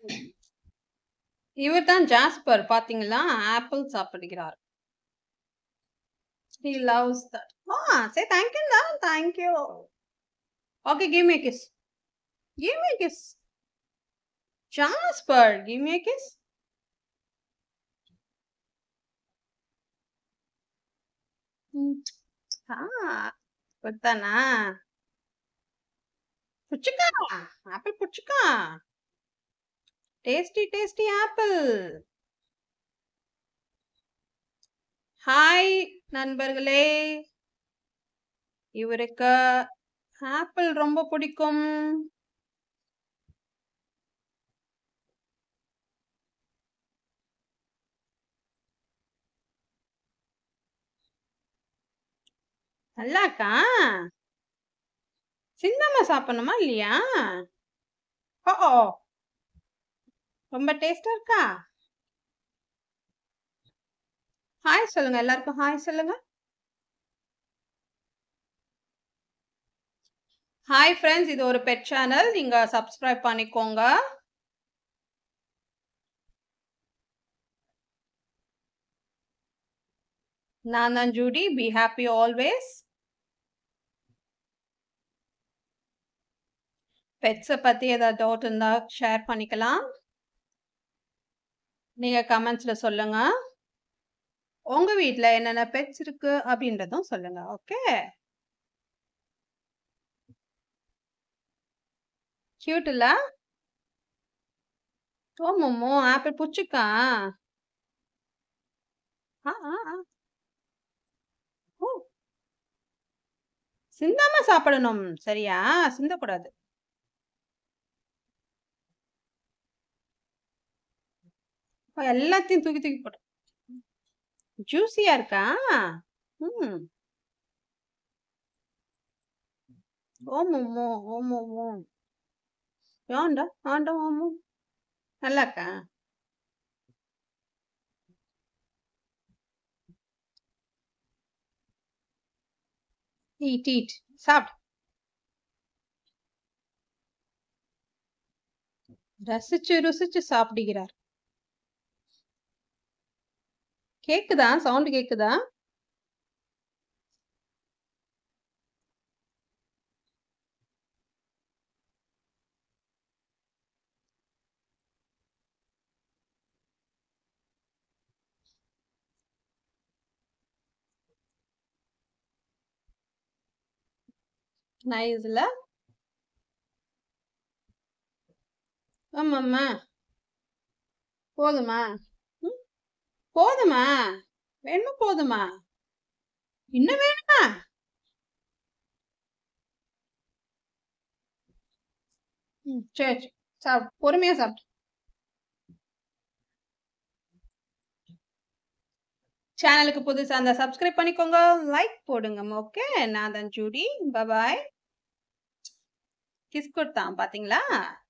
இவர் தான் ஜாஸ்பர் பாத்தீங்களா ஆப்பிள் சாப்பிடுகிறார் he loves that ah say thank you love thank you okay give me a kiss give me a kiss jasper give me a kiss ம். ஆ கொடுத்தானா புச்சுக்கா apple புச்சுக்கா டேஸ்டி டேஸ்டி ஆப்பிள் ஹாய் நண்பர்களே இவருக்கு apple ரொம்ப பிடிக்கும் நல்லாக்கா சின்னம்மா சாப்பிடணுமா இல்லையா ஓ ஓ ரொம்ப டேஸ்டா இருக்கா ஹாய் சொல்லுங்க எல்லாருக்கும் ஹாய் சொல்லுங்க ஹாய் ஃப்ரெண்ட்ஸ் இது ஒரு பெட் சேனல் நீங்க சப்ஸ்கிரைப் பண்ணிக்கோங்க நான் தான் ஜூடி பி ஹாப்பி ஆல்வேஸ் பெட்ஸை பத்தி ஏதாவது டவுட் இருந்தா ஷேர் பண்ணிக்கலாம் நீங்க கமெண்ட்ஸ்ல சொல்லுங்க உங்க வீட்ல என்னென்ன பெட்ஸ் இருக்கு அப்படின்றதும் சொல்லுங்க ஓகே கியூட் இல்ல ஓ மோமோ ஆப்பிள் புச்சுக்கா ஆ ஆ ஆ ஓ சிந்தாம சாப்பிடணும் சரியா சிந்தக்கூடாது அப்ப எல்லாத்தையும் தூக்கி தூக்கி போட்டு ஜூஸியா இருக்கா ம் ஓமோமோ ஓமோமோ ஏன்டா ஆண்டா ஓமோ நல்லா இருக்கா ஈட் ஈட் சாப்பிடு ரசிச்சு ருசிச்சு சாப்பிடுகிறார் கேக்குதா சவுண்ட் கேக்குதா நைஸ்ல ஆமாம்மா போதுமா ம், போதுமா வேணுமா போதுமா இன்னும் வேணுமா ம், சரி சரி. சாப்பிடு பொறுமையா சாப்பிடு சேனலுக்கு புதுசா இருந்தா சப்ஸ்கிரைப் பண்ணிக்கோங்க லைக் போடுங்க ஓகே நான் தான் ஜூடி பபாய் கிஸ் கொடுத்தான் பாத்தீங்களா